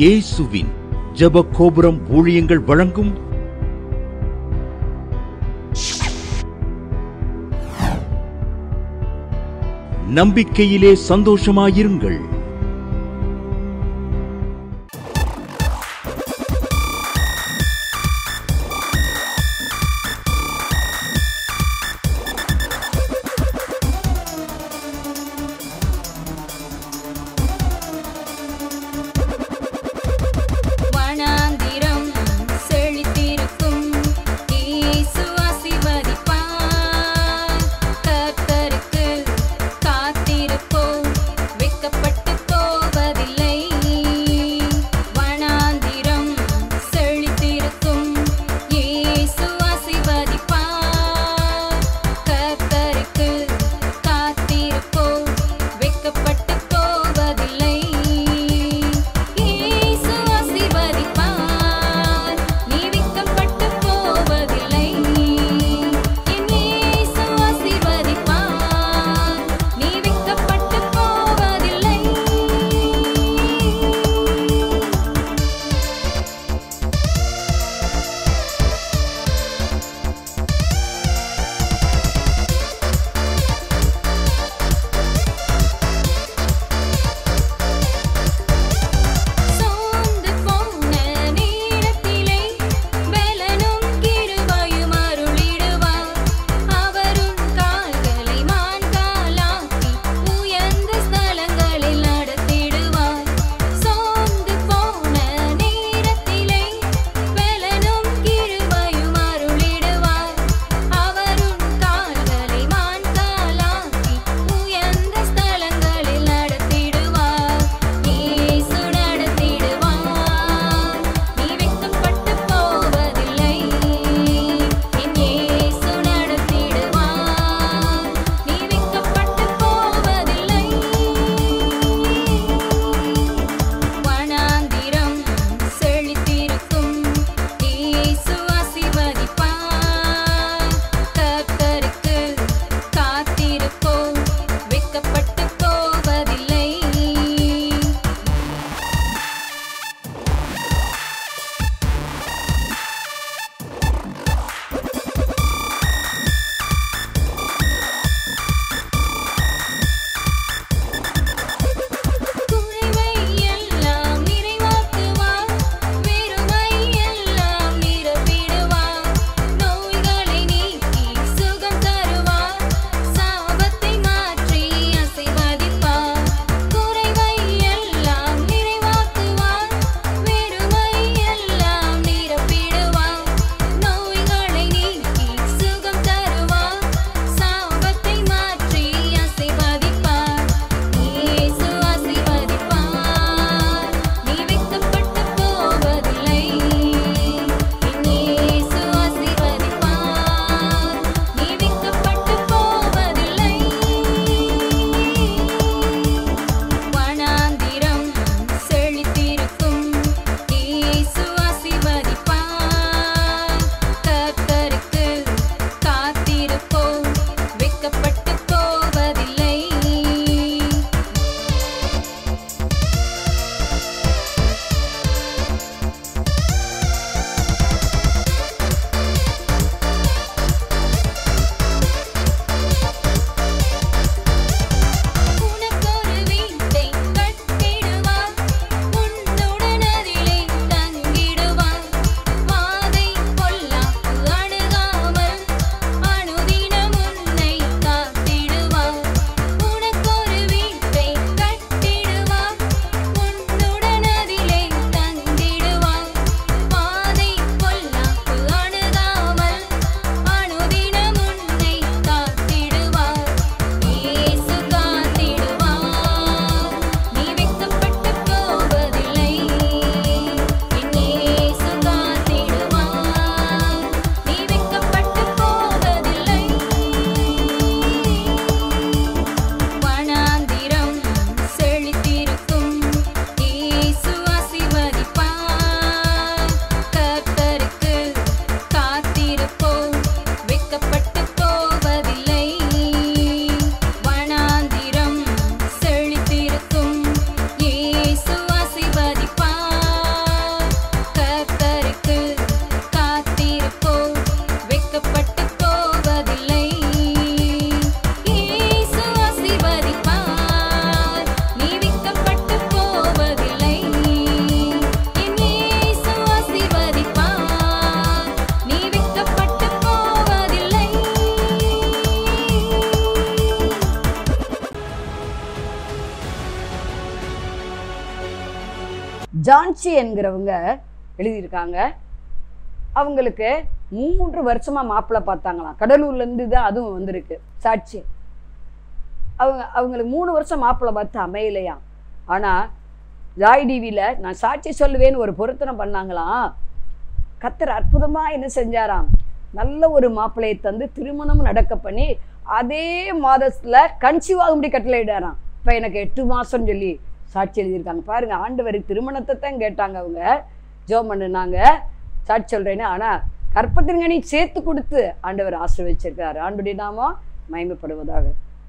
இயேசுவின் ஜெப கோபுரம் ஊழியங்கள் வழங்கும் நம்பிக்கையிலே சந்தோஷமாயிருங்கள் வனாந்திரம் செழித்திருக்கும் இயேசு ஆசீர்வதிப்பார் கர்த்தருக்கு காத்திருப்போம் வெட்கப்பட்டு ஜான்சி என்கிறவங்க எழுதியிருக்காங்க அவங்களுக்கு மூன்று வருஷமா மாப்பிள்ளை பார்த்தாங்களாம் கடலூர்ல இருந்து தான் அதுவும் வந்திருக்கு சாட்சி அவங்க அவங்களுக்கு மூணு வருஷம் மாப்பிள்ளை பார்த்து அமையலையாம் ஆனா ஜாய் டிவியில் நான் சாட்சி சொல்லுவேன்னு ஒரு பொருத்தனை பண்ணாங்களாம் கத்தர் அற்புதமா என்ன செஞ்சாராம் நல்ல ஒரு மாப்பிள்ளையை தந்து திருமணம் நடக்க பண்ணி அதே மாதத்துல கன்சீவ் ஆகும்படி கட்டளையிடாராம் இப்போ எனக்கு எட்டு மாசம் சொல்லி சாட்சி எழுதியிருக்காங்க பாருங்க ஆண்டவருக்கு திருமணத்தை தான் கேட்டாங்க அவங்க ஜோம் பண்ணுனாங்க சாட்சி சொல்றேன்னு ஆனா கற்பத்தின் கனி சேர்த்து கொடுத்து ஆண்டவர் ஆசீர்வதிச்சிருக்காரு ஆண்டுடைய நாமோ மகிமைப்படுவதாக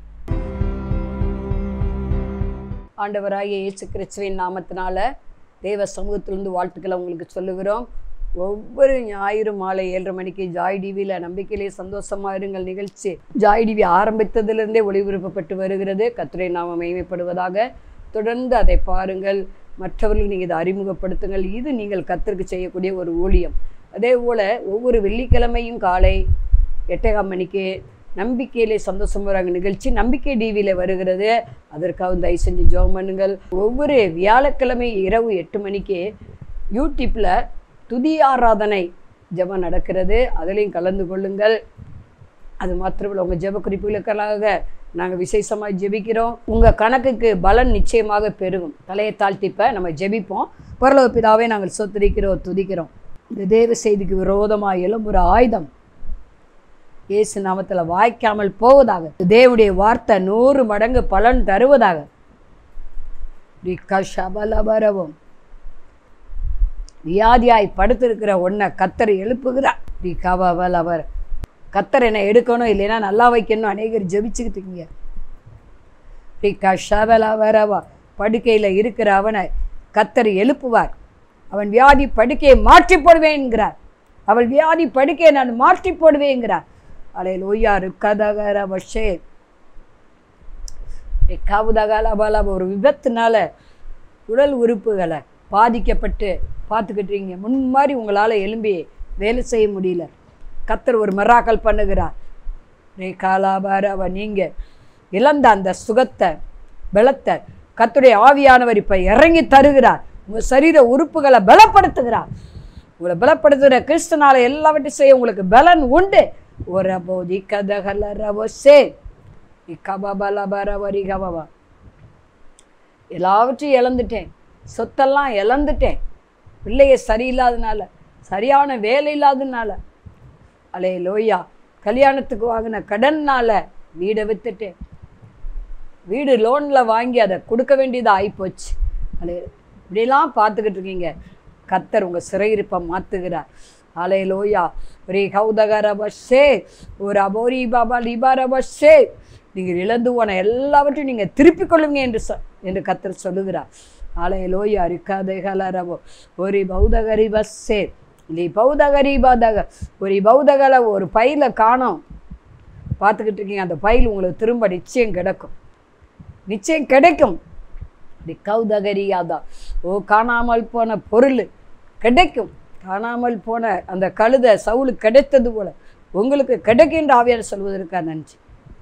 ஆண்டவராகிய இயேசு கிறிஸ்துவின் நாமத்தினால தேவ சமூகத்திலிருந்து வாழ்த்துக்களை உங்களுக்கு சொல்லுகிறோம் ஒவ்வொரு ஞாயிறு மாலை ஏழரை மணிக்கு ஜாய் டிவியில் நம்பிக்கையிலே சந்தோஷமா இருங்கள் நிகழ்ச்சி ஜாய் டிவி ஆரம்பித்ததிலிருந்தே ஒளிபரப்பப்பட்டு வருகிறது கத்துரை நாம மகிமைப்படுவதாக தொடர்ந்து அதை பாருங்கள் மற்றவர்களுக்கு நீங்கள் இதை அறிமுகப்படுத்துங்கள் இது நீங்கள் கத்தருக்கு செய்யக்கூடிய ஒரு ஊழியம் அதே போல் ஒவ்வொரு வெள்ளிக்கிழமையும் காலை எட்டேகாம் மணிக்கு நம்பிக்கையிலே சந்தோஷம் வராங்க நிகழ்ச்சி நம்பிக்கை டிவியில் வருகிறது அதற்காக தயவு செஞ்சு ஜோம் பண்ணுங்கள் ஒவ்வொரு வியாழக்கிழமை இரவு எட்டு மணிக்கு யூடியூப்பில் துதி ஆராதனை ஜெபம் நடக்கிறது அதிலையும் கலந்து கொள்ளுங்கள் அது மாத்திரமில்லை உங்கள் ஜெப குறிப்புகளுக்காக நாங்கள் விசேஷமாக ஜெபிக்கிறோம் உங்கள் கணக்குக்கு பலன் நிச்சயமாக பெருகும் தலையை தாழ்த்திப்ப நம்ம ஜெபிப்போம் பரலோக பிதாவே நாங்கள் சொத்துரிக்கிறோம் துதிக்கிறோம் இந்த தேவ செய்திக்கு விரோதமாக எழும்புற ஆயுதம் இயேசு நாமத்தில் வாய்க்காமல் போவதாக தேவனுடைய வார்த்தை நூறு மடங்கு பலன் தருவதாக சபலபரவும் வியாதியாய் படுத்திருக்கிற ஒன்றை கத்தர் எழுப்புகிறார் டி கவல் அவர் கத்தர் என்னை எடுக்கணும் இல்லைன்னா நல்லா வைக்கணும் அநேகர் ஜெபிச்சுக்கிட்டு இருக்கீங்க டி கஷபல் அவரவா படுக்கையில் இருக்கிற அவனை கத்தர் எழுப்புவார் அவன் வியாதி படுக்கையை மாற்றி போடுவேன்கிறார் அவள் வியாதி படுக்கையை நான் மாற்றி போடுவேங்கிறார் அலை லோய்யா ருக்கதகர வஷே காவுதகால ஒரு விபத்துனால உடல் உறுப்புகளை பாதிக்கப்பட்டு பார்த்துக்கிட்டீங்க முன் மாதிரி உங்களால் எழும்பி வேலை செய்ய முடியல கத்தர் ஒரு மராக்கல் பண்ணுகிறார் ரே காலாபாரவ நீங்கள் இழந்த அந்த சுகத்தை பலத்தை கத்துடைய ஆவியானவர் இப்போ இறங்கி தருகிறார் உங்கள் சரீர உறுப்புகளை பலப்படுத்துகிறார் உங்களை பலப்படுத்துகிற கிறிஸ்தனால எல்லாவற்றையும் செய்ய உங்களுக்கு பலன் உண்டு ஒரு போதி கதகல ரவசே இக்கபலபரவரி கபவா எல்லாவற்றையும் இழந்துட்டேன் சொத்தெல்லாம் இழந்துட்டேன் பிள்ளைய சரியில்லாதனால சரியான வேலை இல்லாதனால அலே லோய்யா கல்யாணத்துக்கு வாங்கின கடன்னால வீடை வித்துட்டேன் வீடு லோனில் வாங்கி அதை கொடுக்க வேண்டியது ஆகிப்போச்சு அலே இப்படிலாம் பார்த்துக்கிட்டு இருக்கீங்க கத்தர் உங்கள் சிறையிருப்பை மாற்றுகிறார் அலே லோயா ஒரு கௌதகர பஷே ஒரு அபோரி பாபா லிபார பஷே நீங்கள் இழந்து போன எல்லாவற்றையும் நீங்கள் திருப்பிக் கொள்ளுங்க என்று சொ என்று கத்தர் சொல்லுகிறார் அலே லோயா ரிக்காதகலரவோ ஒரு பௌதகரி பஸ்ஸே லி பௌதகரி பாதக ஒரு பௌதகல ஒரு பையில காணோம் பார்த்துக்கிட்டு இருக்கீங்க அந்த பையில் உங்களுக்கு திரும்ப நிச்சயம் கிடைக்கும் நிச்சயம் கிடைக்கும் தி கௌதகரியாதா ஓ காணாமல் போன பொருள் கிடைக்கும் காணாமல் போன அந்த கழுதை சவுளு கிடைத்தது போல உங்களுக்கு கிடைக்கின்ற ஆவியார் சொல்வதற்கா நன்றி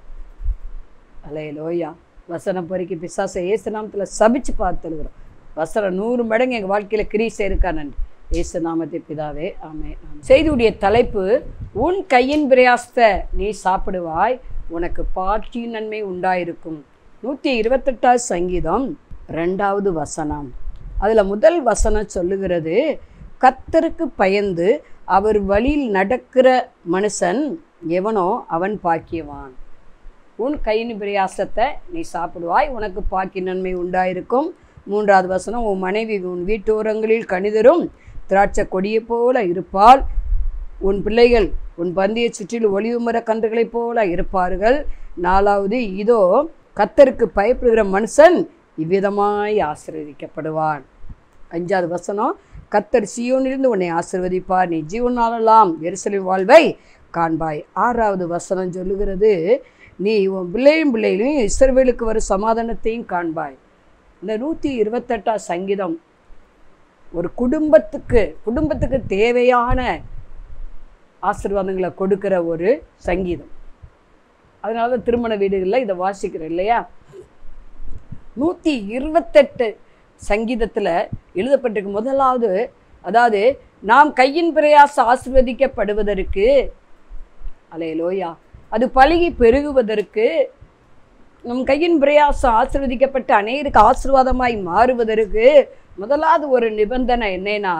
அலே லோயா வசனம் பொறுக்கி பிசாசை ஏசு நாமத்தில் சபிச்சு பார்த்துருக்குறோம் வசனம் நூறு மடங்கு எங்கள் வாழ்க்கையில் கிரீசை இருக்கா நன்றி ஏசு நாமத்தை பிதாவே ஆமே செய்தியுடைய தலைப்பு உன் கையின் பிரயாசத்தை நீ சாப்பிடுவாய் உனக்கு பாட்சி நன்மை உண்டாயிருக்கும் நூற்றி இருபத்தெட்டாவது சங்கீதம் ரெண்டாவது வசனம் அதில் முதல் வசனம் சொல்லுகிறது கத்தருக்கு பயந்து அவர் வழியில் நடக்கிற மனுஷன் எவனோ அவன் பாக்கியவான் உன் கையின் பிரயாசத்தை நீ சாப்பிடுவாய் உனக்கு பாக்கி நன்மை உண்டாயிருக்கும் மூன்றாவது வசனம் உன் மனைவி உன் வீட்டோரங்களில் கணிதரும் திராட்சை கொடியைப் போல இருப்பாள் உன் பிள்ளைகள் உன் பந்தியை சுற்றிலும் ஒளிவு மர கன்றுகளைப் போல இருப்பார்கள் நாலாவது இதோ கத்தருக்கு பயப்படுகிற மனுஷன் இவ்விதமாய் ஆசீர்வதிக்கப்படுவான் அஞ்சாவது வசனம் கத்தர் சியோனிலிருந்து உன்னை ஆசிர்வதிப்பார் நீ ஜீவனாலெல்லாம் எரிசலின் வாழ்வை காண்பாய் ஆறாவது வசனம் சொல்லுகிறது நீ உன் பிள்ளையும் பிள்ளைகளையும் இஸ்ரவேலுக்கு வரும் சமாதானத்தையும் காண்பாய் இந்த நூற்றி இருபத்தெட்டாம் சங்கீதம் ஒரு குடும்பத்துக்கு குடும்பத்துக்கு தேவையான ஆசீர்வாதங்களை கொடுக்கிற ஒரு சங்கீதம் அதனால தான் திருமண வீடுகளில் இதை வாசிக்கிறோம் இல்லையா நூற்றி இருபத்தெட்டு சங்கீதத்தில் எழுதப்பட்டிருக்கு முதலாவது அதாவது நாம் கையின் பிரயாசம் ஆசிர்வதிக்கப்படுவதற்கு அலையலோயா அது பழகி பெருகுவதற்கு நம் கையின் பிரயாசம் ஆசிர்வதிக்கப்பட்டு அநேகருக்கு ஆசீர்வாதமாய் மாறுவதற்கு முதலாவது ஒரு நிபந்தனை என்னன்னா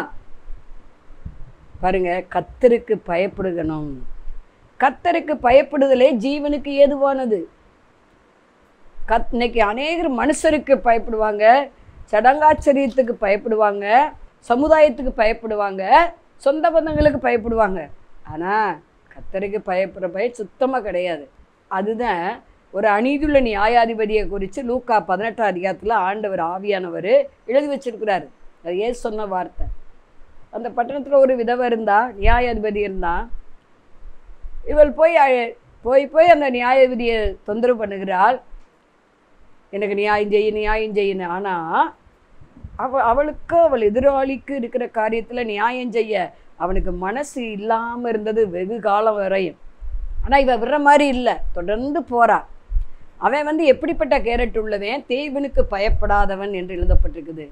பாருங்க கத்தருக்கு பயப்படுகணும் கத்தருக்கு பயப்படுதலே ஜீவனுக்கு ஏதுவானது கத் இன்னைக்கு அநேகர் மனுஷருக்கு பயப்படுவாங்க சடங்காச்சரியத்துக்கு பயப்படுவாங்க சமுதாயத்துக்கு பயப்படுவாங்க சொந்த பந்தங்களுக்கு பயப்படுவாங்க ஆனால் கத்தருக்கு பயப்படுற பயம் சுத்தமாக கிடையாது அதுதான் ஒரு அநீதியுள்ள நியாயாதிபதியை குறித்து லூக்கா பதினெட்டாம் அதிகாரத்தில் ஆண்டவர் ஆவியானவர் எழுதி வச்சிருக்கிறாரு அது ஏன் சொன்ன வார்த்தை அந்த பட்டணத்தில் ஒரு விதவை இருந்தா நியாயாதிபதி இருந்தா இவள் போய் அழ- போய் போய் அந்த நியாயாதிபதியை தொந்தரவு பண்ணுகிறாள் எனக்கு நியாயம் செய்ய நியாயம் செய்யணும் ஆனால் அவ அவளுக்கு அவள் எதிராளிக்கு இருக்கிற காரியத்தில் நியாயம் செய்ய அவனுக்கு மனசு இல்லாமல் இருந்தது வெகு காலம் வரையும் ஆனால் இவ விடுற மாதிரி இல்லை தொடர்ந்து போறா அவன் வந்து எப்படிப்பட்ட கேரட் உள்ளவன் தேவனுக்கு பயப்படாதவன் என்று எழுதப்பட்டிருக்குது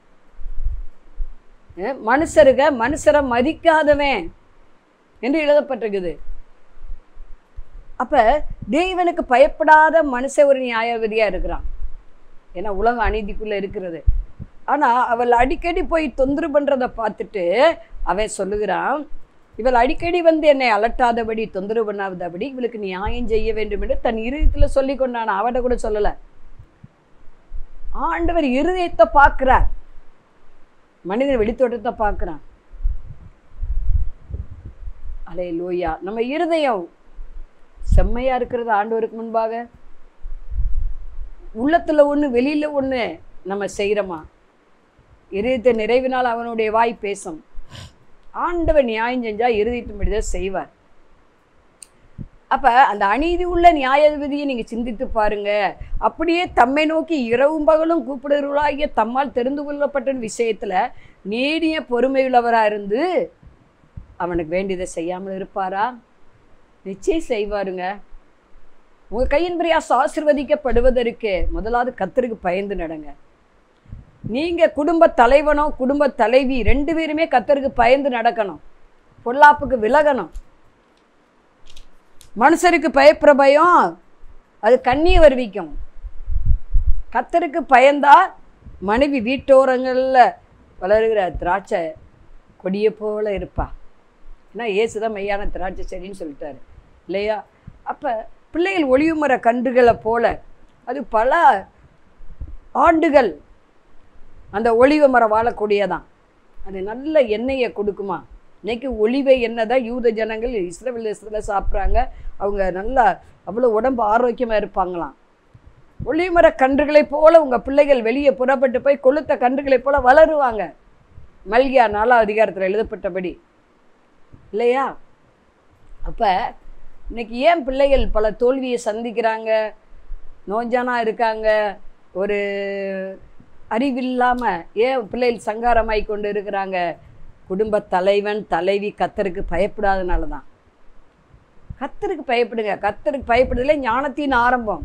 அஹ் மனுஷருக மனுஷரை மதிக்காதவன் என்று எழுதப்பட்டிருக்குது அப்ப தேவனுக்கு பயப்படாத மனுஷன் ஒரு நியாயவதியா இருக்கிறான் ஏன்னா உலகம் அநீதிக்குள்ள இருக்கிறது ஆனா அவள் அடிக்கடி போய் தொந்தரவு பண்றதை பார்த்துட்டு அவன் சொல்லுகிறான் இவள் அடிக்கடி வந்து என்னை அலட்டாதபடி தொந்தரவு பண்ணாதபடி இவளுக்கு நியாயம் செய்ய வேண்டும் என்று தன் இருதயத்துல சொல்லி கொண்டான் அவட்ட கூட சொல்லல ஆண்டவர் இருதயத்தை பார்க்கிறார் மனிதன் வெளித்தோட்டத்தை பார்க்கிறான் அலே லோயா நம்ம இருதயம் செம்மையா இருக்கிறது ஆண்டவருக்கு முன்பாக உள்ளத்துல ஒண்ணு வெளியில ஒண்ணு நம்ம செய்கிறோமா இருதயத்தை நிறைவினால் அவனுடைய வாய் பேசும் ஆண்டவர் நியாயம் செஞ்சா இருதயத்தின்படி தான் செய்வார் அப்ப அந்த அநீதி உள்ள நியாயாதிபதியை நீங்க சிந்தித்து பாருங்க அப்படியே தம்மை நோக்கி இரவும் பகலும் கூப்பிடுகிறவர்களாகிய தம்மால் தெரிந்து கொள்ளப்பட்ட விஷயத்துல நீடிய பொறுமையுள்ளவரா இருந்து அவனுக்கு வேண்டியதை செய்யாமல் இருப்பாரா நிச்சயம் செய்வாருங்க உங்க கையின் பிரயாசம் ஆசிர்வதிக்கப்படுவதற்கு முதலாவது கத்தருக்கு பயந்து நடங்க நீங்க குடும்ப தலைவனோ குடும்ப தலைவி ரெண்டு பேருமே கத்தருக்கு பயந்து நடக்கணும் பொல்லாப்புக்கு விலகணும் மனுஷருக்கு பயப்படுற பயம் அது கண்ணியை வருவிக்கும் கத்தருக்கு பயந்தா மனைவி வீட்டோரங்களில் வளருகிற திராட்சை கொடியை போல இருப்பா ஏன்னா இயேசுதான் மெய்யான திராட்சை செடின்னு சொல்லிட்டாரு இல்லையா அப்போ பிள்ளைகள் ஒளிவு மர கன்றுகளை போல அது பல ஆண்டுகள் அந்த ஒளிவு மரம் வாழக்கூடியதான் அது நல்ல எண்ணெயை கொடுக்குமா இன்னைக்கு ஒளிவை எண்ணெய் தான் யூத ஜனங்கள் இஸ்ரேல் தேசத்தில் சாப்பிட்றாங்க அவங்க நல்லா அவ்வளோ உடம்பு ஆரோக்கியமாக இருப்பாங்களாம் ஒளிமர கன்றுகளைப் போல உங்கள் பிள்ளைகள் வெளியே புறப்பட்டு போய் கொளுத்த கன்றுகளைப் போல வளருவாங்க மல்கியா நாலாம் அதிகாரத்தில் எழுதப்பட்டபடி இல்லையா அப்போ இன்னைக்கு ஏன் பிள்ளைகள் பல தோல்வியை சந்திக்கிறாங்க நோஞ்சானா இருக்காங்க ஒரு அறிவில்லாமல் ஏன் பிள்ளைகள் சங்காரமாய் கொண்டு இருக்கிறாங்க குடும்ப தலைவன் தலைவி கத்தருக்கு பயப்படாதனால தான் கத்தருக்கு பயப்படுங்க கத்தருக்கு பயப்படுதலே ஞானத்தின் ஆரம்பம்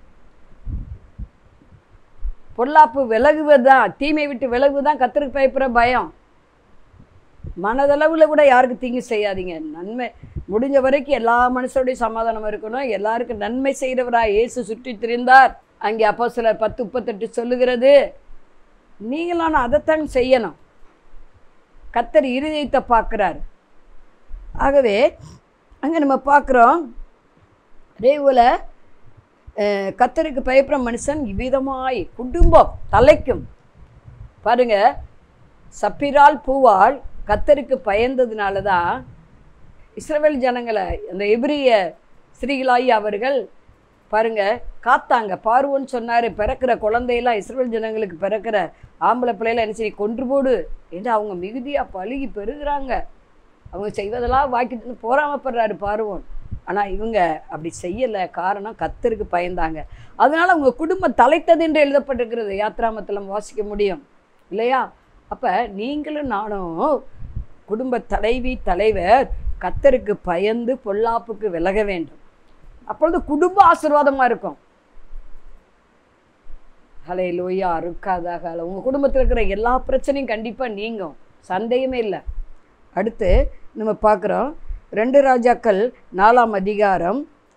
பொல்லாப்பு விலகுவது தான் தீமை விட்டு விலகுவது தான் கத்தருக்கு பயப்படுற பயம் மனதளவில் கூட யாருக்கு தீங்கு செய்யாதீங்க நன்மை முடிஞ்ச வரைக்கும் எல்லா மனுஷருடைய சமாதானம் இருக்கணும் எல்லாருக்கும் நன்மை செய்கிறவராக இயேசு சுற்றி திரிந்தார் அங்கே அப்போ சிலர் பத்து முப்பத்தெட்டு சொல்லுகிறது நீங்களான அதைத்தான் செய்யணும் கத்தர் இருதயத்தை பார்க்குறாரு ஆகவே அங்கே நம்ம பார்க்குறோம் அதே போல் அஹ், கத்தருக்கு பயப்படுற மனுஷன் இவ்விதமாய் குடும்பம் தலைக்கும் பாருங்க சப்பிரால் பூவால் கத்தருக்கு பயந்ததுனால தான் இஸ்ரவேல் ஜனங்களை அந்த எபிரிய ஸ்ரீகளாகி அவர்கள் பாருங்க காத்தாங்க பார்வோன்னு சொன்னார் பிறக்கிற குழந்தையெல்லாம் இஸ்ரவேல் ஜனங்களுக்கு பிறக்கிற ஆம்பளை பிள்ளையெல்லாம் என்ன செய்ய கொன்று போடு என்று அவங்க மிகுதியாக பழுகி பெருகுறாங்க அவங்க செய்வதெல்லாம் வாக்கிட்டு போராமப்படுறாரு பார்வோன் ஆனால் இவங்க அப்படி செய்யலை காரணம் கத்தருக்கு பயந்தாங்க அதனால அவங்க குடும்பம் தலைத்தது என்று எழுதப்பட்டிருக்கிறது யாத்ராமத்தில் நம்ம வாசிக்க முடியும் இல்லையா அப்போ நீங்களும் நானும் குடும்ப தலைவி தலைவர் கத்தருக்கு பயந்து பொல்லாப்புக்கு விலக வேண்டும் அப்பொழுது குடும்ப ஆசீர்வாதமாக இருக்கும் ஹலே லோயா இருக்காதாக உங்கள் குடும்பத்தில் இருக்கிற எல்லா பிரச்சனையும் கண்டிப்பாக நீங்கும் சந்தேகமே இல்லை அடுத்து நம்ம பார்க்குறோம் ரெண்டு ராஜாக்கள் நாலாம் அதிகாரம்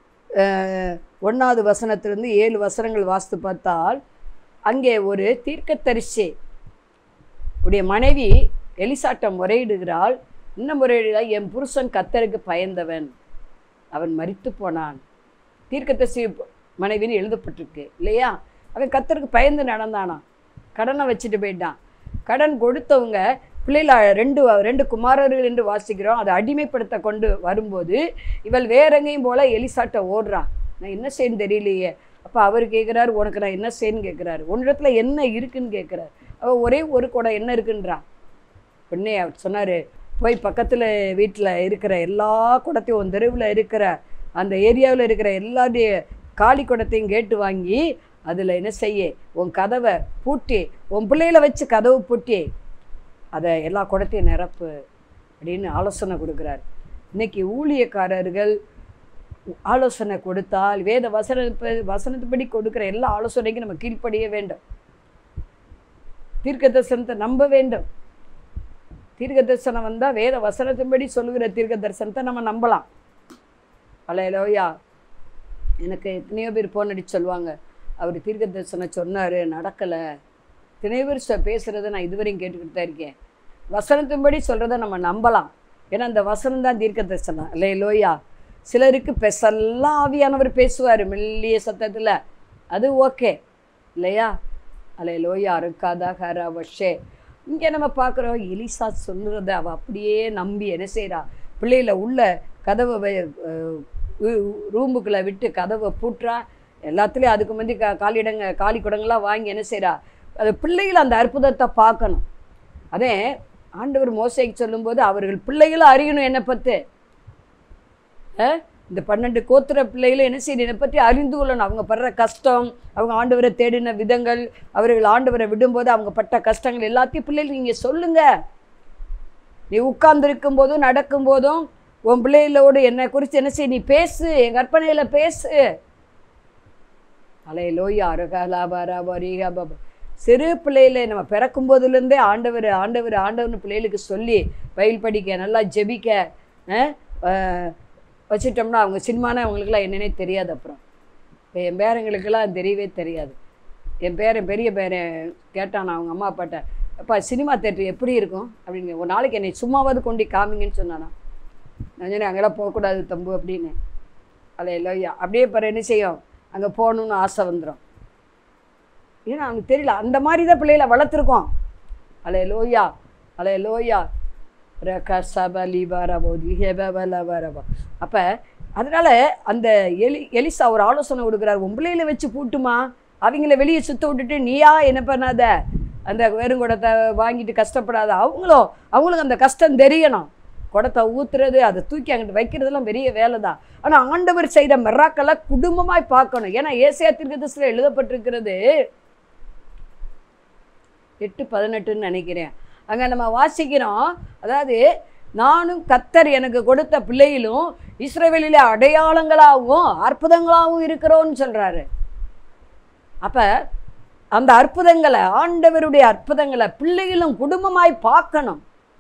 ஒன்றாவது வசனத்திலிருந்து ஏழு வசனங்கள் வாசித்து பார்த்தால் அங்கே ஒரு தீர்க்கதரிசி உடைய மனைவி எலிசாட்டம் முறையிடுகிறாள் என்ன முறையிடுகிறாள் என் புருஷன் கத்தருக்கு பயந்தவன் அவன் மரித்து போனான் தீர்க்கதரிசி மனைவின்னு எழுதப்பட்டிருக்கு இல்லையா அவன் கத்தருக்கு பயந்து நடந்தானான் கடனை வச்சுட்டு போயிட்டான் கடன் கொடுத்தவங்க பிள்ளைகள ரெண்டு ரெண்டு குமாரர்கள் என்று வாசிக்கிறோம் அதை அடிமைப்படுத்த கொண்டு வரும்போது இவள் வேற எங்கேயும் போல எலிசாட்ட ஓடுறா நான் என்ன செய்யணும் தெரியலையே அப்போ அவர் கேட்குறாரு உனக்கு நான் என்ன செய்யணும்னு கேட்குறாரு உன்னிடத்துல என்ன இருக்குன்னு கேட்குறாரு அவள் ஒரே ஒரு குடம் என்ன இருக்குன்றா உடனே அவர் சொன்னார் போய் பக்கத்தில் வீட்டில் இருக்கிற எல்லா குடத்தையும் உன் தெருவில் இருக்கிற அந்த ஏரியாவில் இருக்கிற எல்லாருடைய காலி குடத்தையும் கேட்டு வாங்கி அதில் என்ன செய்ய உன் கதவை பூட்டி உன் பிள்ளைகளை வச்சு கதவு பூட்டி அதை எல்லா குடத்தையும் நிரப்பு அப்படின்னு ஆலோசனை கொடுக்குறார் இன்னைக்கு ஊழியக்காரர்கள் ஆலோசனை கொடுத்தால் வேத வசன வசனத்துப்படி கொடுக்குற எல்லா ஆலோசனைக்கும் நம்ம கீழ்ப்படிய வேண்டும் தீர்க்க தரிசனத்தை நம்ப வேண்டும் தீர்க்க தரிசனம் வந்தால் வேத வசனத்தின்படி சொல்லுகிற தீர்க்க தரிசனத்தை நம்ம நம்பலாம் அலையலோயா எனக்கு எத்தனையோ பேர் ஃபோன் அடிச்சு சொல்லுவாங்க அவர் தீர்க்க தரிசனம் சொன்னார் நடக்கலை எத்தனையோ பேர் சொ பேசுகிறத நான் இதுவரையும் கேட்டுக்கிட்டு தான் இருக்கேன் வசனத்தின்படி சொல்கிறத நம்ம நம்பலாம் ஏன்னா அந்த வசனம் தான் தீர்க்க தரிசனம் இல்லையிலோயா சிலருக்கு பெசல்லாம் ஆவியானவர் பேசுவார் மெல்லிய சத்தத்தில் அது ஓகே இல்லையா அலை லோயா இருக்காதா ஹரா வஷே இங்கே நம்ம பார்க்குறோம் எலிசா சொல்லுறத அவள் அப்படியே நம்பி என்ன செய்கிறா பிள்ளையில உள்ள கதவை வை- அஹ் உ- ரூமுக்குள்ளே விட்டு கதவை பூட்டுறா எல்லாத்துலேயும் அதுக்கு முந்தி கா காலிடங்க காலி குடங்கள்லாம் வாங்கி என்ன செய்கிறா அது பிள்ளைகள் அந்த அற்புதத்தை பார்க்கணும் அதே ஆண்டவர் மோசைக்கு சொல்லும்போது அவர்கள் பிள்ளைகளும் அறியணும் என்னை பற்றி அஹ், இந்த பன்னெண்டு கோத்திர பிள்ளைகளும் என்ன செய்யணும் என்னை பற்றி அறிந்து கொள்ளணும் அவங்க படுற கஷ்டம் அவங்க ஆண்டவரை தேடின விதங்கள் அவர்கள் ஆண்டவரை விடும்போது அவங்க பட்ட கஷ்டங்கள் எல்லாத்தையும் பிள்ளைகளுக்கு நீங்கள் சொல்லுங்க நீ உட்கார்ந்துருக்கும் போதும் நடக்கும் போதும் உன் பிள்ளைகளோடு என்னை குறித்து என்ன செய் நீ பேசு என் கற்பனையில் பேசு அலை லோயா அரகலாபாராபரிகா பாபா சிறு பிள்ளையில நம்ம பிறக்கும் போதுலேருந்தே ஆண்டவர் ஆண்டவர் ஆண்டவர்னு பிள்ளைகளுக்கு சொல்லி பயில் படிக்க நல்லா ஜெபிக்க அஹ், அஹ், வச்சிட்டோம்னா அவங்க சினிமானா அவங்களுக்குலாம் என்னன்னே தெரியாது அப்புறம் இப்போ என் பேரங்களுக்கெல்லாம் தெரியவே தெரியாது என் பேரன் பெரிய பேரன் கேட்டான் அவங்க அம்மா அப்பாட்ட அப்பா சினிமா தேட்டர் எப்படி இருக்கும் அப்படின்னு ஒரு நாளைக்கு என்னை சும்மாவது கொண்டு காமிங்கன்னு சொன்னானா நான் சொன்னேன் அங்கெல்லாம் போகக்கூடாது தம்பு அப்படின்னு அல்ல இல்லையா அப்படியே பிற என்ன செய்யும் அங்கே போகணுன்னு ஆசை வந்துடும் ஏன்னா அவனுக்கு தெரியல அந்த மாதிரி தான் பிள்ளைகளை வளர்த்துருக்கோம் அலே லோயா அலே லோயா அப்போ அதனால் அந்த எலி எலிசா ஒரு ஆலோசனை கொடுக்குறாரு உன் பிள்ளைகளை வச்சு பூட்டுமா அவங்கள வெளியே சுத்த விட்டுட்டு நீயா என்ன பண்ணாத அந்த வெறுங்குடத்தை வாங்கிட்டு கஷ்டப்படாத அவங்களும் அவங்களுக்கு அந்த கஷ்டம் தெரியணும் குடத்தை ஊத்துறது அதை தூக்கி அங்கிட்டு வைக்கிறதெல்லாம் பெரிய வேலை தான் ஆனால் ஆண்டவர் செய்த மெராக்களை குடும்பமாய் பார்க்கணும் ஏன்னா ஏசியா திருக்கதத்தில் எழுதப்பட்டிருக்கிறது எட்டு பதினெட்டுன்னு நினைக்கிறேன் அங்கே நம்ம வாசிக்கிறோம் அதாவது நானும் கத்தர் எனக்கு கொடுத்த பிள்ளையிலும் இஸ்ரவேலிலே அடையாளங்களாகவும் அற்புதங்களாகவும் இருக்கிறோன்னு சொல்கிறாரு அப்போ அந்த அற்புதங்களை ஆண்டவருடைய அற்புதங்களை பிள்ளைகளும் குடும்பமாய் பார்க்கணும்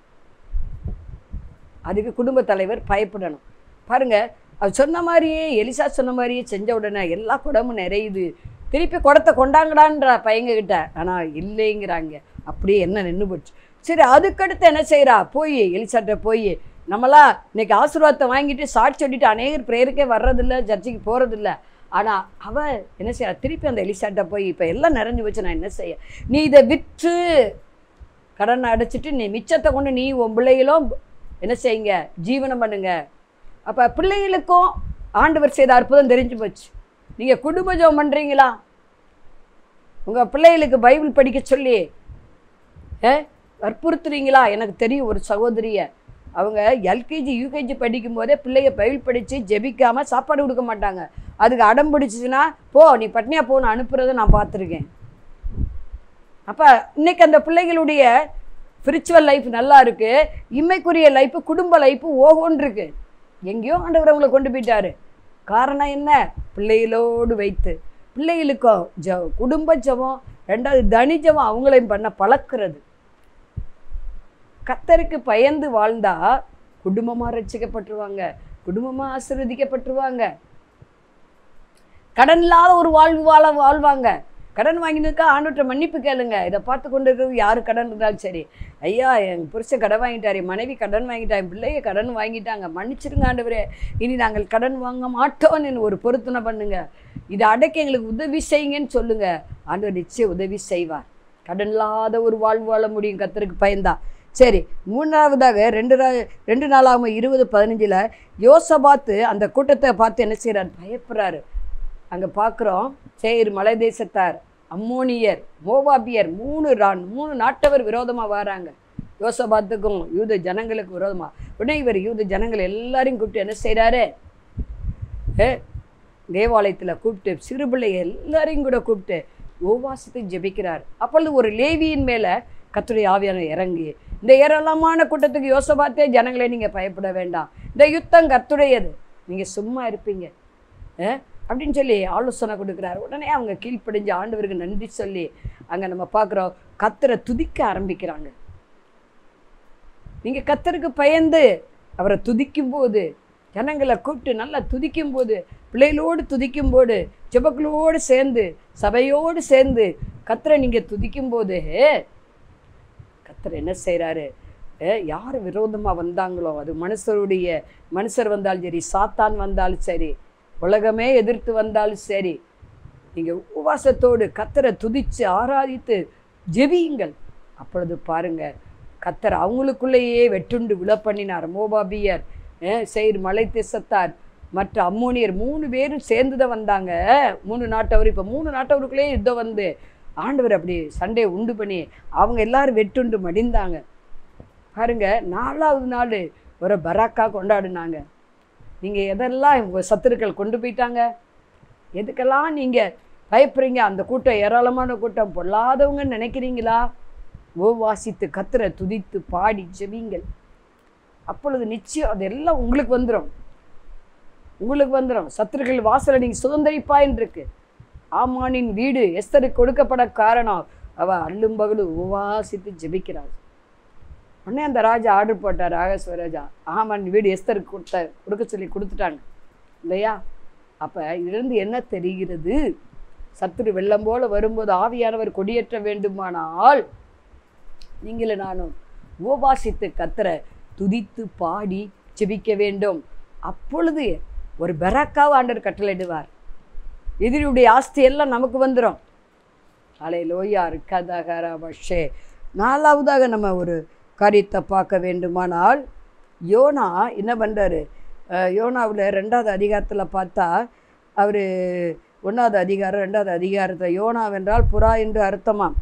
அதுக்கு குடும்ப தலைவர் பயப்படணும் பாருங்க அவர் சொன்ன மாதிரியே எலிசா சொன்ன மாதிரியே செஞ்ச உடனே எல்லா குடமும் நிறையுது திருப்பி குடத்தை கொண்டாங்கடான்ற பையங்க கிட்ட ஆனால் இல்லைங்கிறாங்க அப்படியே என்ன நின்று போச்சு சரி அதுக்கடுத்து என்ன செய்கிறா போய் எலிசாட்ட போய் நம்மளாம் இன்னைக்கு ஆசீர்வாதத்தை வாங்கிட்டு சாட்சி சொல்லிட்டு அநேகர் பிரேயருக்கே வர்றதில்ல சர்ச்சைக்கு போகிறதில்ல ஆனால் அவ என்ன செய்யறா திருப்பி அந்த எலிசாட்ட போய் இப்போ எல்லாம் நிறைஞ்சு வச்சு நான் என்ன செய்ய நீ இதை விற்று கடனை அடைச்சிட்டு நீ மிச்சத்தை கொண்டு நீ உன் பிள்ளைகளும் என்ன செய்யுங்க ஜீவனம் பண்ணுங்க அப்போ பிள்ளைகளுக்கும் ஆண்டவர் செய்த அற்புதம் தெரிஞ்சு போச்சு நீங்கள் குடும்ப ஜெபம் பண்ணுறீங்களா உங்கள் பிள்ளைகளுக்கு பைபிள் படிக்க சொல்லி ஏ வற்புறுத்துறீங்களா எனக்கு தெரியும் ஒரு சகோதரிய அவங்க எல்கேஜி யூகேஜி படிக்கும்போதே பிள்ளைய பைபிள் படித்து ஜெபிக்காமல் சாப்பாடு கொடுக்க மாட்டாங்க அதுக்கு அடம் பிடிச்சிச்சுன்னா போ நீ பட்னியா போன்னு அனுப்புறதை நான் பார்த்துருக்கேன் அப்போ இன்னைக்கு அந்த பிள்ளைகளுடைய ஸ்பிரிச்சுவல் லைஃப் நல்லா இருக்கு இம்மைக்குரிய லைஃப் குடும்ப லைஃப் ஓகோன்னு இருக்கு எங்கேயோ ஆண்டவர் அவங்களை கொண்டு போயிட்டாரு காரணம் என்ன பிள்ளைகளோடு வைத்து பிள்ளைகளுக்கும் ஜ குடும்ப ஜெபம் ரெண்டாவது தனிஜம் அவங்களையும் பண்ண பழக்கிறது கத்தருக்கு பயந்து வாழ்ந்தா குடும்பமாக ரட்சிக்கப்பட்டுருவாங்க குடும்பமாக ஆசீர்வதிக்கப்பட்டுருவாங்க கடன் இல்லாத ஒரு வாழ்வு வாழ வாழ்வாங்க கடன் வாங்கினதுக்கா ஆண்டவற்றை மன்னிப்பு கேளுங்க இதை பார்த்து கொண்டு இருக்கிறது யாரு கடன் இருந்தாலும் சரி ஐயா என் புருஷன் கடன் வாங்கிட்டாரு என் மனைவி கடன் வாங்கிட்டா என் பிள்ளைய கடன் வாங்கிட்டாங்க மன்னிச்சிருங்க ஆண்டவரே இனி நாங்கள் கடன் வாங்க மாட்டோம்னு ஒரு பொருத்தனை பண்ணுங்க இதை அடக்க எங்களுக்கு உதவி செய்யுங்கன்னு சொல்லுங்க ஆண்டவர் நிச்சயம் உதவி செய்வார் கடன் இல்லாத ஒரு வாழ்வு வாழ முடியும் கத்தருக்கு பயந்தா சரி மூணாவதாக ரெண்டு நா- ரெண்டு நாளாகும் இருபது பதினஞ்சில் யோசபாத்து அந்த கூட்டத்தை பார்த்து என்ன செய்கிறார் பயப்படுறாரு அங்கே பார்க்குறோம் சேர் மலை தேசத்தார் அம்மோனியர் மோவாபியர் மூணு ரான் மூணு நாட்டவர் விரோதமாக வராங்க யோசபாத்துக்கும் யூத ஜனங்களுக்கு விரோதமாக உடனே இவர் யூத ஜனங்கள் எல்லாரையும் கூப்பிட்டு என்ன செய்கிறாரு ஏ தேவாலயத்தில் கூப்பிட்டு சிறுபிள்ளை எல்லாரையும் கூட கூப்பிட்டு உபவாசத்தை ஜெபிக்கிறார் அப்பொழுது ஒரு லேவியின் மேலே கத்துடைய ஆவியான இறங்கி இந்த ஏராளமான கூட்டத்துக்கு யோசபாத்தே ஜனங்களே நீங்கள் பயப்பட வேண்டாம் இந்த யுத்தம் கத்துடையது நீங்கள் சும்மா இருப்பீங்க ஏ அப்படின்னு சொல்லி ஆலோசனை கொடுக்குறாரு உடனே அவங்க கீழ்ப்படிஞ்சு ஆண்டவருக்கு நன்றி சொல்லி அங்கே நம்ம பார்க்குறோம் கத்தரை துதிக்க ஆரம்பிக்கிறாங்க நீங்கள் கத்தருக்கு பயந்து அவரை துதிக்கும்போது ஜனங்களை கூப்பிட்டு நல்லா துதிக்கும்போது பிள்ளைகளோடு துதிக்கும்போது ஜெபங்களோடு சேர்ந்து சபையோடு சேர்ந்து கத்தரை நீங்கள் துதிக்கும்போது கத்தர் என்ன செய்கிறாரு யார் விரோதமாக வந்தாங்களோ அது மனுஷருடைய மனுஷர் வந்தாலும் சரி சாத்தான் வந்தாலும் சரி உலகமே எதிர்த்து வந்தாலும் சரி நீங்கள் உபவாசத்தோடு கத்தரை துதித்து ஆராதித்து ஜெபியுங்கள் அப்பொழுது பாருங்க கத்தர் அவங்களுக்குள்ளேயே வெட்டுண்டு விழ பண்ணினார் மோபாபியர் செயிர் மலை தேசத்தார் மற்ற அம்மோனியர் மூணு பேரும் சேர்ந்து தான் வந்தாங்க மூணு நாட்டவர் இப்போ மூணு நாட்டவருக்குள்ளேயே யுத்தம் வந்து ஆண்டவர் அப்படி சண்டே உண்டு பண்ணி அவங்க எல்லாரும் வெட்டுண்டு மடிந்தாங்க பாருங்க நாலாவது நாள் ஒரு பராக்கா கொண்டாடினாங்க நீங்கள் எதெல்லாம் உங்கள் சத்துருக்கள் கொண்டு போயிட்டாங்க எதுக்கெல்லாம் நீங்கள் பயப்படுறீங்க அந்த கூட்டம் ஏராளமான கூட்டம் பொல்லாதவங்கன்னு நினைக்கிறீங்களா ஓவாசித்து கத்துற துதித்து பாடி ஜெபிங்கள் அப்பொழுது நிச்சயம் அதெல்லாம் உங்களுக்கு வந்துடும் உங்களுக்கு வந்துடும் சத்துருக்கள் வாசலை நீங்கள் சுதந்திரிப்பாயின்னு இருக்கு ஆமானின் வீடு எஸ்தருக்கு கொடுக்கப்பட காரணம் அவ அல்லும் பகலும் உபவாசித்து ஜெபிக்கிறாள் உடனே அந்த ராஜா ஆர்டர் போட்டார் ராகேஸ்வர ராஜா ஆமான் வீடு எஸ்தருக்கு கொடுத்த கொடுக்க சொல்லி கொடுத்துட்டாங்க இல்லையா அப்போ இதுலேருந்து என்ன தெரிகிறது சத்துரு வெள்ளம் போல வரும்போது ஆவியானவர் கொடியேற்ற வேண்டுமானால் நீங்களும் நானும் உபவாசித்து கத்தரை துதித்து பாடி ஜெபிக்க வேண்டும் அப்பொழுது ஒரு பெராக்காவை ஆண்டவர் கட்டளையிடுவார் எதிரியுடைய ஆஸ்தி எல்லாம் நமக்கு வந்துடும் அலை லோயா இருக்காதாகாரா வஷே நாலாவதாக நம்ம ஒரு காரியத்தை பார்க்க வேண்டுமானால் யோனா என்ன பண்ணுறாரு யோனாவில் ரெண்டாவது அதிகாரத்தில் பார்த்தா அவர் ஒன்றாவது அதிகாரம் ரெண்டாவது அதிகாரத்தை யோனாவென்றால் புறா என்று அர்த்தமாம்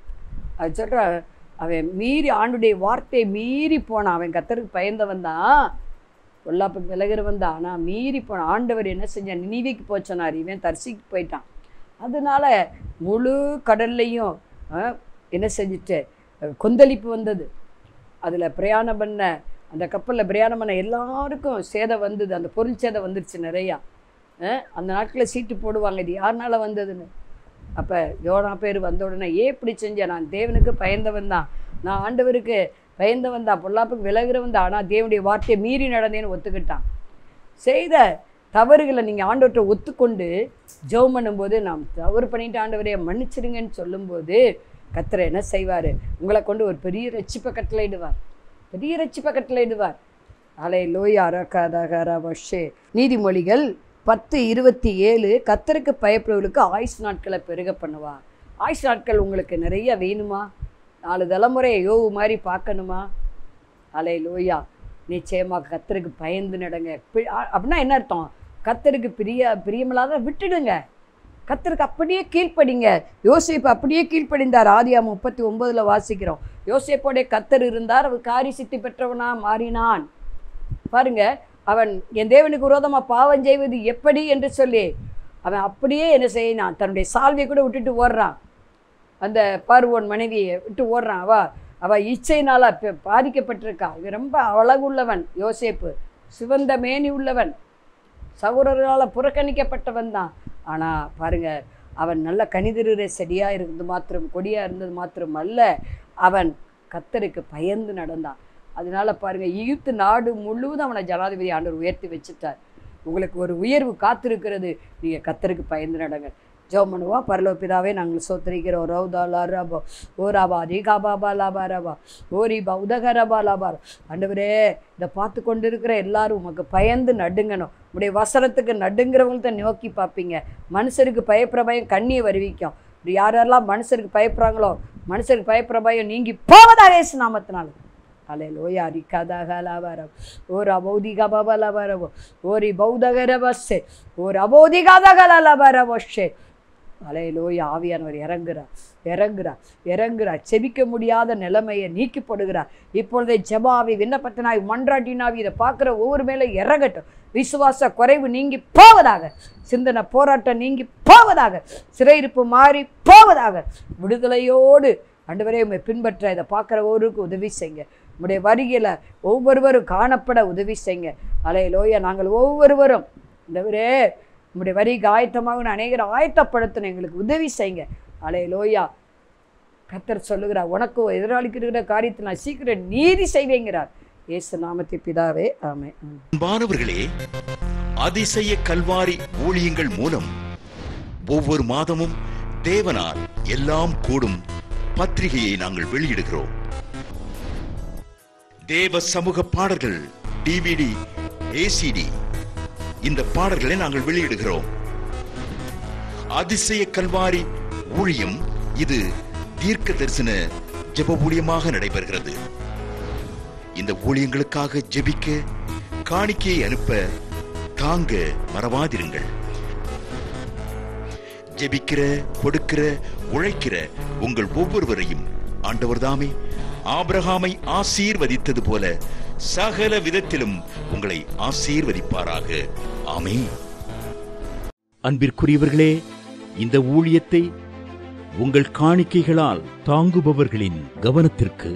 அது சொல்கிற அவன் மீறி ஆண்டுடைய வார்த்தையை மீறி போனான் அவன் கத்தருக்கு பயந்தவன் தான் பொல்லாப்புக்கு விலகிறவன் தான் ஆனால் மீறி போனான் ஆண்டவர் என்ன செஞ்சான் நினைவிக்கு போச்சனார் இவன் தரிசிக்கு போயிட்டான் அதனால முழு கடல்லையும் அஹ், என்ன செஞ்சுட்டு அஹ், கொந்தளிப்பு வந்தது அதில் பிரயாணம் பண்ண அந்த கப்பலில் பிரயாணம் பண்ண எல்லாருக்கும் சேதம் வந்தது அந்த பொருள் சேதம் வந்துருச்சு நிறையா அஹ், அந்த நாட்டில் சீட்டு போடுவாங்க இது யாருனால வந்ததுன்னு அப்போ யோனா பேர் வந்த உடனே ஏன் இப்படி செஞ்சேன் நான் தேவனுக்கு பயந்தவன் தான் நான் ஆண்டவருக்கு பயந்தவன் தான் பொல்லாப்புக்கு விலகிறவன் தான் ஆனால் தேவனுடைய வார்த்தையை மீறி நடந்தேன்னு ஒத்துக்கிட்டான் செய்த தவறுகளை நீங்கள் ஆண்டவர்கிட்ட ஒத்துக்கொண்டு ஜெபம் பண்ணும்போது நாம் தவறு பண்ணிட்டு ஆண்டவரே மன்னிச்சிடுங்கன்னு சொல்லும்போது கத்தரை என்ன செய்வார் உங்களை கொண்டு ஒரு பெரிய ரட்சிப்பை கட்டளையிடுவார் பெரிய ரட்சிப்பை கட்டளையிடுவார் அலை லோய் அரகாதகர வஷே நீதிமொழிகள் பத்து இருபத்தி ஏழு கத்தருக்கு பயப்படுவர்களுக்கு ஆயுஷ் நாட்களை பெருக பண்ணுவார் ஆயுஷ் நாட்கள் உங்களுக்கு நிறைய வேணுமா நாலு தலைமுறை யோவு மாதிரி பார்க்கணுமா அலை லோயா நிச்சயமாக கத்தருக்கு பயந்து நடங்க பி- அ- அப்படின்னா என்ன அர்த்தம் கத்தருக்கு பிரிய பிரியமில்லாத விட்டுடுங்க கத்தருக்கு அப்படியே கீழ்ப்படிங்க யோசேப்பு அப்படியே கீழ்ப்படிந்தார் ஆதியா முப்பத்தி ஒன்பதுல வாசிக்கிறோம் யோசேப்போடைய கத்தர் இருந்தார் அவர் காரி சித்தி பெற்றவனா மாறினான் பாருங்க அவன் என் தேவனுக்கு விரோதமாக பாவம் செய்வது எப்படி என்று சொல்லி அவன் அப்படியே என்ன செய்யினான் தன்னுடைய சால்வையை கூட விட்டுட்டு ஓடுறான் அந்த பார்வோன் மனைவியை விட்டு ஓடுறான் அவ அவ இச்சையினால் ப- பாதிக்கப்பட்டிருக்கா இவன் ரொம்ப அழகுள்ளவன் யோசேப்பு சிவந்த மேனி உள்ளவன் சகோதரரால் புறக்கணிக்கப்பட்டவன் தான் ஆனால் பாருங்க அவன் நல்ல கனிதிருகிற செடியாக இருந்தது மாத்திரம் கொடியாக இருந்தது மாத்திரம் அல்ல அவன் கத்தருக்கு பயந்து நடந்தான் அதனால பாருங்க எகிப்து நாடு முழுவதும் அவனை ஜனாதிபதி ஆண்டவர் உயர்த்தி வச்சுட்டார் உங்களுக்கு ஒரு உயர்வு காத்திருக்கிறது நீங்கள் கத்தருக்கு பயந்து நடங்க ஜெபம் பண்ணுவோம் பரலோபிதாவே நாங்கள் சோத்தரிக்கிறோம் ரௌதா லாராபா ஓ ராபா ரீகாபாபா லாபா ரபா ஓ ரீபா உதகரபா லாபா ஆண்டவரே இதை பார்த்து கொண்டு இருக்கிற எல்லாரும் உமக்கு பயந்து நடுங்கணும் உடைய வசனத்துக்கு நடுங்கிறவங்கள்ட்ட நோக்கி பார்ப்பீங்க மனுஷருக்கு பயப்படுற பயம் கண்ணியை வருவிக்கும் இப்படி யாரெல்லாம் மனுஷருக்கு பயப்படுறாங்களோ மனுஷருக்கு பயப்படுற பயம் நீங்கி போவதாக இயேசு நாமத்தினால அலையலோயா ரிகாதாகலாவரம் ஓர் அபௌதிகபலவரவோ ஓரி பௌதகரவஸ்ஸே ஓர் அபௌதிகாதகலவரவஷே அலையலோயா ஆவியானவர் இறங்குறார் இறங்குறார் இறங்குறார் செபிக்க முடியாத நிலைமையை நீக்கி போடுகிறார் இப்பொழுதே ஜெபாவி விண்ணப்பத்தினாய் மன்றாட்டினாவி இதை பார்க்குற ஒவ்வொரு மேலே இறங்கட்டும் விசுவாச குறைவு நீங்கி போவதாக சிந்தனை போராட்டம் நீங்கி போவதாக சிறையிருப்பு மாறி போவதாக விடுதலையோடு ஆண்டவரே உண்மை பின்பற்ற இதை பார்க்குற ஒவ்வொருக்கும் உதவி செய்யுங்க உங்களுடைய வருகையில் ஒவ்வொருவரும் காணப்பட உதவி செய்யுங்க அலையலோயா நாங்கள் ஒவ்வொருவரும் ஆண்டவரே உங்களுடைய வரிக்கு ஆயத்தமாக அநேகர் ஆயத்தப்படுத்தணும் எங்களுக்கு உதவி செய்யுங்க அலையலோயா கத்தர் சொல்லுகிறார் உனக்கு எதிராளிக்கு இருக்கிற காரியத்தை நான் சீக்கிரம் நீதி செய்வேங்கிறார் இயேசு நாமத்தை பிதாவே ஆமே அன்பானவர்களே அதிசய கல்வாரி ஊழியங்கள் மூலம் ஒவ்வொரு மாதமும் தேவனால் எல்லாம் கூடும் பத்திரிகையை நாங்கள் வெளியிடுகிறோம் தேவ சமூக பாடல்கள் டிவிடி ஏசிடி இந்த பாடல்களை நாங்கள் வெளியிடுகிறோம் அதிசய கல்வாரி ஊழியம் இது தீர்க்க தரிசன ஜெப ஊழியமாக நடைபெறுகிறது இந்த ஊழியங்களுக்காக ஜெபிக்க காணிக்கையை அனுப்ப தாங்க மறவாதிருங்கள் ஜெபிக்கிற கொடுக்கிற உழைக்கிற உங்கள் ஒவ்வொருவரையும் ஆண்டவர் தாமே ஆபிரகாமை ஆசீர்வதித்தது போல சகல விதத்திலும் உங்களை ஆசீர்வதிப்பாராக ஆமென் அன்பிற்குரியவர்களே இந்த ஊழியத்தை உங்கள் காணிக்கைகளால் தாங்குபவர்களின் கவனத்திற்கு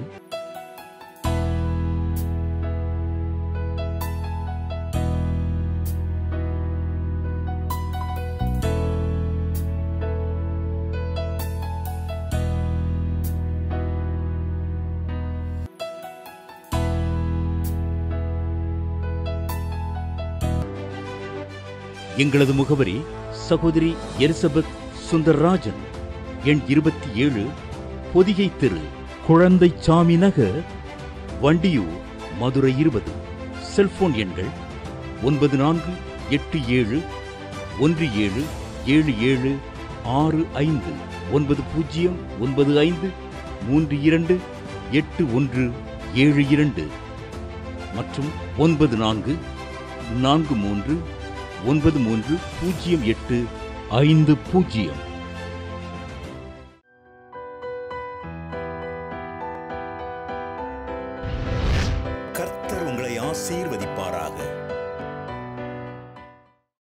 எங்களது முகவரி சகோதரி எலிசபெத் சுந்தர்ராஜன் எண் இருபத்தி ஏழு பொதிகை தெரு குழந்தைச்சாமி நகர் வண்டியூர் மதுரை இருபது செல்போன் எண்கள் ஒன்பது நான்கு எட்டு ஏழு ஒன்று ஏழு ஏழு ஏழு ஆறு ஐந்து ஒன்பது பூஜ்ஜியம் ஒன்பது ஐந்து மூன்று இரண்டு எட்டு ஒன்று ஏழு இரண்டு மற்றும் ஒன்பது நான்கு நான்கு மூன்று ஒன்பது மூன்று பூஜ்ஜியம் எட்டு ஐந்து பூஜ்ஜியம்